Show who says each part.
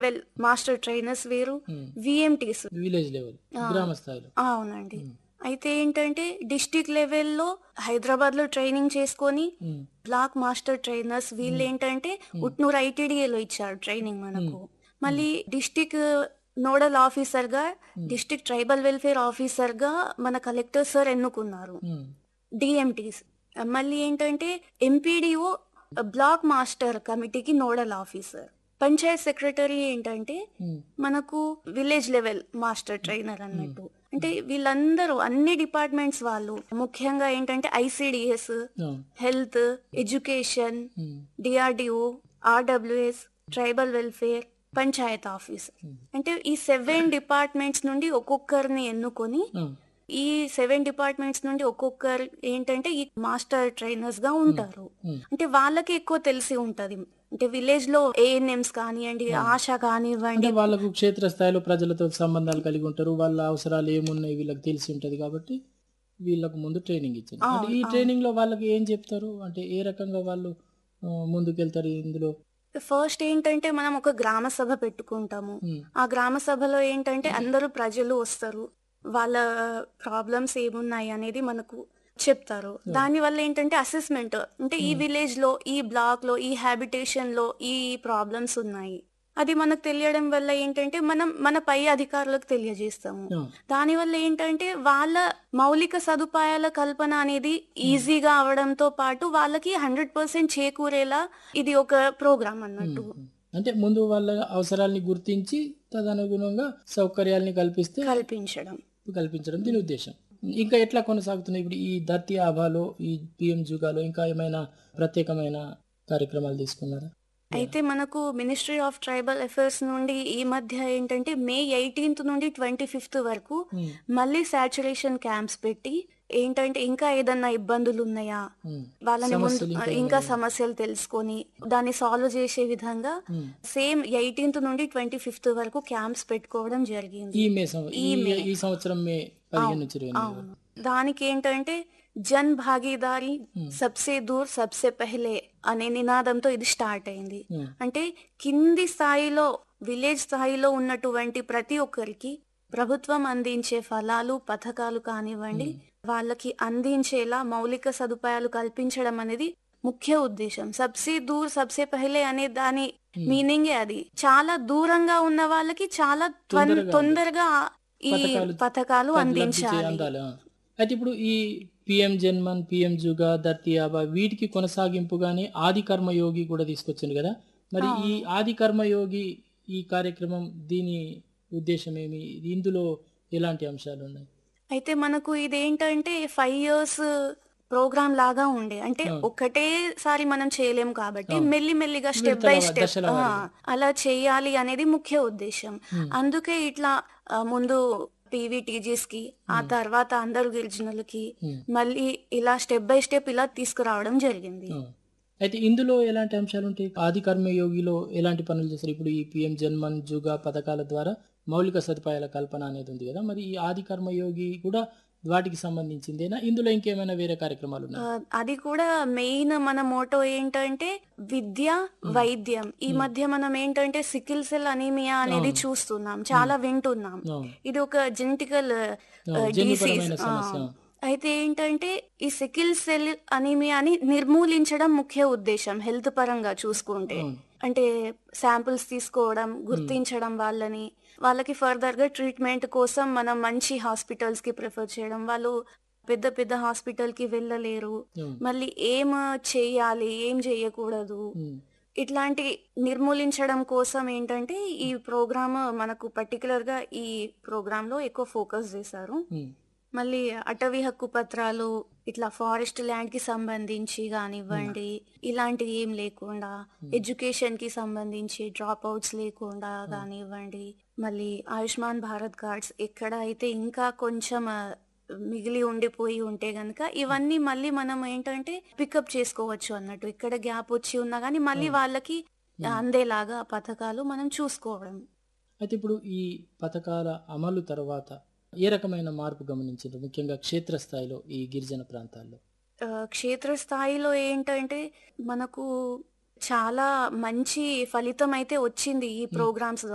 Speaker 1: Level master trainers వేరు VMTs
Speaker 2: village level గ్రామ స్థాయిలో
Speaker 1: అవునండి అయితే ఏంటంటే డిస్టిక్ లెవెల్లో హైదరాబాద్ లో ట్రైనింగ్ చేసుకొని
Speaker 2: ఉమ్,
Speaker 1: బ్లాక్ మాస్టర్ ట్రైనర్స్ వీళ్ళు ఏంటంటే ఉట్నూరు ఐటీడీఏలో ఇచ్చారు ట్రైనింగ్ మనకు మళ్ళీ డిస్టిక్ నోడల్ ఆఫీసర్ గా డిస్టిక్ ట్రైబల్ వెల్ఫేర్ ఆఫీసర్ గా మన కలెక్టర్ సార్ ఎన్నుకున్నారు
Speaker 2: ఉమ్,
Speaker 1: డిఎంటీస్ మళ్ళీ ఏంటంటే ఎంపీడీఓ బ్లాక్ మాస్టర్ కమిటీకి నోడల్ ఆఫీసర్ పంచాయత్ సెక్రటరీ ఏంటంటే
Speaker 2: ఉమ్,
Speaker 1: మనకు విలేజ్ లెవెల్ మాస్టర్ ట్రైనర్ అన్నట్టు అంటే వీళ్ళందరూ అన్ని డిపార్ట్మెంట్స్ వాళ్ళు ముఖ్యంగా ఏంటంటే ఐసిడిఎస్
Speaker 2: ఆ,
Speaker 1: హెల్త్ ఎడ్యుకేషన్
Speaker 2: ఉమ్,
Speaker 1: DRDO RWS tribal welfare panchayat office అంటే ఈ సెవెన్ డిపార్ట్మెంట్స్ నుండి ఒక్కొక్కరిని ఎన్నుకొని
Speaker 2: ఆ,
Speaker 1: ఈ సెవెన్ డిపార్ట్మెంట్స్ నుండి ఒక్కొక్కరు ఏంటంటే ఈ మాస్టర్ ట్రైనర్స్ గా ఉంటారు
Speaker 2: Hmm.
Speaker 1: అంటే వాళ్ళకి ఎక్కువ తెలిసి ఉంటది అంటే విలేజ్ లో ఏఎన్ఎంస్ కానివ్వండి ఆశ కానివ్వండి
Speaker 2: అంటే వాళ్ళకు క్షేత్రస్థాయిలో ప్రజలతో సంబంధాలు కలిగి ఉంటారు వాళ్ళ అవసరాలు ఏమున్నాయి వీళ్ళకి తెలిసి ఉంటది కాబట్టి వీళ్ళకు ముందు ట్రైనింగ్ ఇచ్చారు అంటే ఈ ట్రైనింగ్ లో వాళ్ళకి ఏం చెప్తారు అంటే ఏ రకంగా వాళ్ళు ఆ, ముందుకెళ్తారు ఇందులో
Speaker 1: ఫస్ట్ ఏంటంటే మనం ఒక గ్రామ సభ పెట్టుకుంటాము
Speaker 2: ఉమ్,
Speaker 1: ఆ గ్రామ సభలో ఏంటంటే అందరూ ప్రజలు వస్తారు వాళ్ళ ప్రాబ్లమ్స్ ఏమున్నాయి అనేది మనకు చెప్తారు దాని వల్ల ఏంటంటే అసెస్మెంట్ అంటే ఈ విలేజ్ లో ఈ బ్లాక్ లో ఈ హ్యాబిటేషన్ లో ఈ ప్రాబ్లమ్స్ ఉన్నాయి అది మనకు తెలియడం వల్ల ఏంటంటే మనం మన పై అధికారులకు తెలియజేస్తాము
Speaker 2: ఆ,
Speaker 1: దాని వల్ల ఏంటంటే వాళ్ళ మౌలిక సదుపాయాల కల్పన అనేది ఈజీగా అవడంతో పాటు వాళ్ళకి హండ్రెడ్ పర్సెంట్ చేకూరేలా ఇది ఒక ప్రోగ్రామ్ అన్నట్టు
Speaker 2: ఉమ్. అంటే ముందు వాళ్ళ అవసరాల్ని గుర్తించి తదనుగుణంగా సౌకర్యాల్ని కల్పిస్తే
Speaker 1: కల్పించడం
Speaker 2: కల్పించడం దీని ఉద్దేశం ఇంకా ఎట్లా కొనసాగుతున్నాయి ఇప్పుడు ఈ ధర్తి ఆభాలో ఈ పిఎం జుగాలో ఇంకా ఏమైనా ప్రత్యేకమైన కార్యక్రమాలు తీసుకున్నారా
Speaker 1: అయితే మనకు మినిస్ట్రీ ఆఫ్ ట్రైబల్ అఫైర్స్ నుండి ఈ మధ్య ఏంటంటే మే ఎయిటీన్త్ నుండి ట్వంటీ ఫిఫ్త్ వరకు
Speaker 2: ఉమ్,
Speaker 1: మళ్ళీ సాచురేషన్ క్యాంప్స్ పెట్టి ఏంటంటే ఇంకా ఏదన్నా ఇబ్బందులు ఉన్నాయా
Speaker 2: ఉమ్,
Speaker 1: వాళ్ళని ముందు
Speaker 2: సమస్యలు ఇంకా
Speaker 1: ఇంకా సమస్యలు తెలుసుకొని దాన్ని సాల్వ్ చేసే విధంగా
Speaker 2: ఉమ్.
Speaker 1: సేమ్ ఎయిటీన్త్ నుండి ట్వంటీ ఫిఫ్త్ వరకు క్యాంప్స్ పెట్టుకోవడం జరిగింది
Speaker 2: ఈ మే సం- ఈ ఈ సంవత్సరం మే పదిహేను నుంచి ఇరవై ఎనిమిది
Speaker 1: అవును దానికి ఏంటంటే జన్ భాగీదారి సబ్సే దూర్ సబ్సే పెహలే అనే నినాదంతో ఇది స్టార్ట్ అయింది
Speaker 2: ఉమ్,
Speaker 1: అంటే కింది స్థాయిలో విలేజ్ స్థాయిలో ఉన్నటువంటి ప్రతి ఒక్కరికి ప్రభుత్వం అందించే ఫలాలు పథకాలు కానివ్వండి వాళ్ళకి అందించేలా మౌలిక సదుపాయాలు కల్పించడం అనేది ముఖ్య ఉద్దేశం సబ్సే దూర్ సబ్సే పహలే అనే దాని మీనింగే అది చాలా దూరంగా ఉన్న వాళ్ళకి చాలా త్వన్-
Speaker 2: తొందరగా
Speaker 1: తొందరగా ఈ
Speaker 2: పథకాలు
Speaker 1: పథకాలు
Speaker 2: లబ్ధి
Speaker 1: అందించాలి
Speaker 2: చే- అందాలి ఆ. అయితే ఇప్పుడు ఈ పిఎం జన్మన్ పిఎం జుగా ధర్తి ఆబా వీటికి కొనసాగింపుగానే ఆది కర్మయోగి కూడా తీసుకొచ్చింది కదా మరి ఈ ఆది కర్మయోగి ఈ కార్యక్రమం దీని ఉద్దేశం ఏమి ఇందులో ఎలాంటి అంశాలు ఉన్నాయి
Speaker 1: అయితే మనకు ఇదేంటంటే ఫైవ్ ఇయర్స్ ప్రోగ్రామ్ లాగా ఉండే అంటే ఒకటేసారి మనం చేయలేం కాబట్టి మెల్లి మెల్లిగా స్టెప్ బై
Speaker 2: విడతల
Speaker 1: స్టెప్
Speaker 2: దశల
Speaker 1: అలా చేయాలి అనేది ముఖ్య ఉద్దేశం అందుకే ఇట్లా ఆ, ముందు పీవీటీజీస్ కి ఆ తర్వాత అందరు గిరిజనులకి మళ్ళీ ఇలా స్టెప్ బై స్టెప్ ఇలా తీసుకురావడం జరిగింది
Speaker 2: ఆ. అయితే ఇందులో ఎలాంటి అంశాలు ఉంటాయి ఆది కర్మయోగిలో ఎలాంటి పనులు చేస్తారు ఇప్పుడు ఈ పిఎం జన్మన్ జుగా పథకాల ద్వారా మౌలిక సదుపాయాల కల్పన అనేది ఉంది కదా మరి ఈ ఆది కర్మయోగి కూడా వాటికి సంబంధించిందేనా ఇందులో ఇంకేమైనా వేరే కార్యక్రమాలు ఉన్నాయి
Speaker 1: ఆ, అది కూడా మెయిన్ మన మోటో ఏంటంటే విద్య వైద్యం ఈ మధ్య మనం ఏంటంటే సికిల్ సెల్ అనీమియా అనేది చూస్తున్నాం చాలా వింటున్నాం
Speaker 2: అవును.
Speaker 1: ఇది ఒక జెనెటికల్
Speaker 2: జన్యుపరమైన
Speaker 1: డిసీజ్
Speaker 2: సమస్య
Speaker 1: అయితే ఏంటంటే ఈ సికిల్ సెల్ అనీమియాని నిర్మూలించడం ముఖ్య ఉద్దేశం హెల్త్ పరంగా చూసుకుంటే
Speaker 2: అవును.
Speaker 1: అంటే శాంపిల్స్ తీసుకోవడం గుర్తించడం వాళ్ళని వాళ్ళకి ఫర్దర్ గా ట్రీట్మెంట్ కోసం మనం మంచి హాస్పిటల్స్ కి ప్రిఫర్ చేయడం వాళ్ళు పెద్ద పెద్ద హాస్పిటల్ కి వెళ్ళలేరు
Speaker 2: అవును.
Speaker 1: మళ్ళీ ఏం చేయాలి ఏం చేయకూడదు
Speaker 2: ఉమ్.
Speaker 1: ఇట్లాంటి నిర్మూలించడం కోసం ఏంటంటే ఈ ప్రోగ్రామ్ మనకు పర్టికులర్ గా ఈ ప్రోగ్రామ్ లో ఎక్కువ ఫోకస్ చేశారు
Speaker 2: ఉమ్.
Speaker 1: మళ్ళీ అటవీ హక్కు పత్రాలు ఇట్లా ఫారెస్ట్ ల్యాండ్ కి సంబంధించి కానివ్వండి ఇలాంటివి ఏం లేకుండా ఎడ్యుకేషన్ కి సంబంధించి డ్రాప్ అవుట్స్ లేకుండా కానివ్వండి మళ్ళీ ఆయుష్మాన్ భారత్ కార్డ్స్ ఎక్కడ అయితే ఇంకా కొంచెం ఆ, మిగిలి ఉండిపోయి ఉంటే గనక ఇవన్నీ మళ్ళీ మనం ఏంటంటే పికప్ చేసుకోవచ్చు అన్నట్టు ఇక్కడ గ్యాప్ వచ్చి ఉన్నా కానీ మళ్ళీ వాళ్ళకి అందేలాగా పథకాలు మనం చూసుకోవడం
Speaker 2: అయితే ఇప్పుడు ఈ పథకాల అమలు తర్వాత ఏ రకమైన మార్పు గమనించారు ముఖ్యంగా క్షేత్రస్థాయిలో ఈ గిరిజన ప్రాంతాల్లో
Speaker 1: ఆ, క్షేత్రస్థాయిలో ఏంటంటే మనకు చాలా మంచి ఫలితం అయితే వచ్చింది ఈ ప్రోగ్రామ్స్